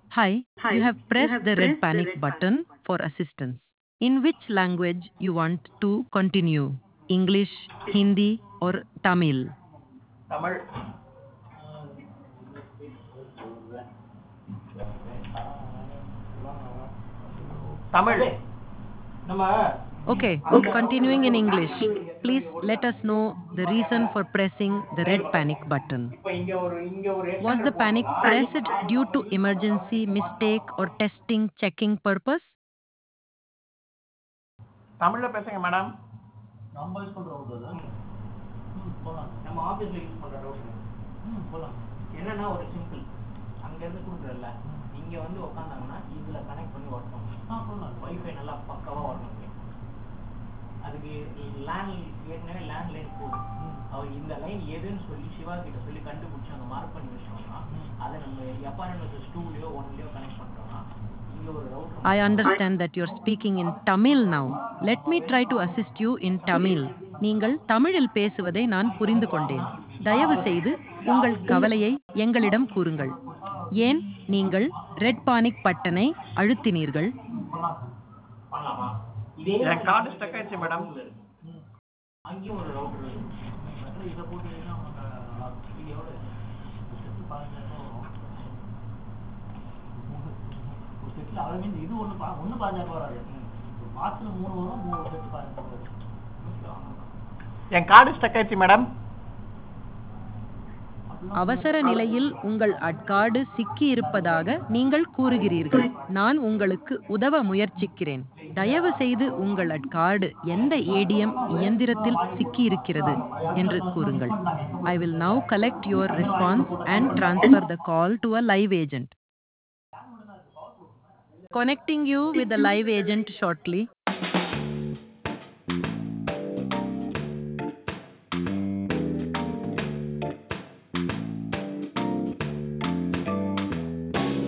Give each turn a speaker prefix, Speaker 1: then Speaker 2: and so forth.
Speaker 1: Hi, you have pressed the red panic button for assistance. In which language you want to continue? English, Hindi, or Tamil?
Speaker 2: Tamil Tamil
Speaker 3: நம்ம
Speaker 1: Okay, continuing in English. Please let us know the reason for pressing the red panic button.
Speaker 2: இப்போ இங்க ஒரு இங்க ஒரு
Speaker 1: Was the panic pressed due to emergency, mistake, or testing, checking purpose?
Speaker 2: தமிழ்ல பேசுங்க madam
Speaker 3: நம்ம use பண்ற ரவுட் அது ம் போலாம்
Speaker 4: நம்ம ஆஃபீஸில் யூஸ் பண்ணுற ரவுட்டர்
Speaker 3: ம் போலாம்
Speaker 4: என்னன்னா ஒரு சிம்பிள் அங்கேருந்து கொடுக்குறல்ல இங்கே வந்து உட்காந்தாங்கன்னா இதில் கனெக்ட் பண்ணி ஒர்க் பண்ணணும்
Speaker 3: ஆ போலாம்
Speaker 4: வைஃபை நல்லா பக்காவாக வரணும் இங்க. அதுக்கு லேண்ட் ஏற்கனவே லேண்ட் லைன் போகுது அவர் இந்த லைன் எதுன்னு சொல்லி சிவா கிட்ட சொல்லி கண்டுபிடிச்சி அங்கே மார்க் பண்ணி வச்சோம்னா அதை நம்ம எப்பார்ட்மெண்ட் டூலையோ ஒன்லையோ கனெக்ட் பண்ணுறோம்னா இங்கே ஒரு router
Speaker 1: I understand that you're speaking in Tamil now. Let me try to assist you in Tamil. நீங்கள் தமிழில் பேசுவதை நான் புரிந்து கொண்டேன் தயவு செய்து உங்கள் கவலையை எங்களிடம் கூறுங்கள் ஏன் நீங்கள் ரெட் பானிக் பட்டனை அழுத்தினீர்கள்
Speaker 4: பண்ணலாமா இதே
Speaker 2: என் கார்டு ஸ்டக் ஆயிடுச்சு மேடம்
Speaker 4: அங்கேயும் ஒரு ரவுட்டர் இருக்கு
Speaker 3: அப்புறம் இதை போட்டுட்டீங்கன்னா நமக்கு இது எவ்வளோ செட்டு பதினஞ்சாயிரம் வரும் ஒரு செட்டில் அதை மீன் இது ஒன்று பா ஒன்று பதினஞ்சாயிரம் வராது ஒரு மாதத்துல மூணு வரும் மூணு செட்டு பதினஞ்சாயிரம் வரும்
Speaker 2: என் கார்டு ஸ்டக் ஆயிடுச்சு மேடம்
Speaker 1: அவசர நிலையில் உங்கள் அட்கார்டு சிக்கி இருப்பதாக நீங்கள் கூறுகிறீர்கள் நான் உங்களுக்கு உதவ முயற்சிக்கிறேன் தயவு செய்து உங்கள் அட்கார்டு எந்த ஏடிஎம் இயந்திரத்தில் சிக்கி இருக்கிறது என்று கூறுங்கள் I will now collect your response and transfer the call to a live agent connecting you with a live agent shortly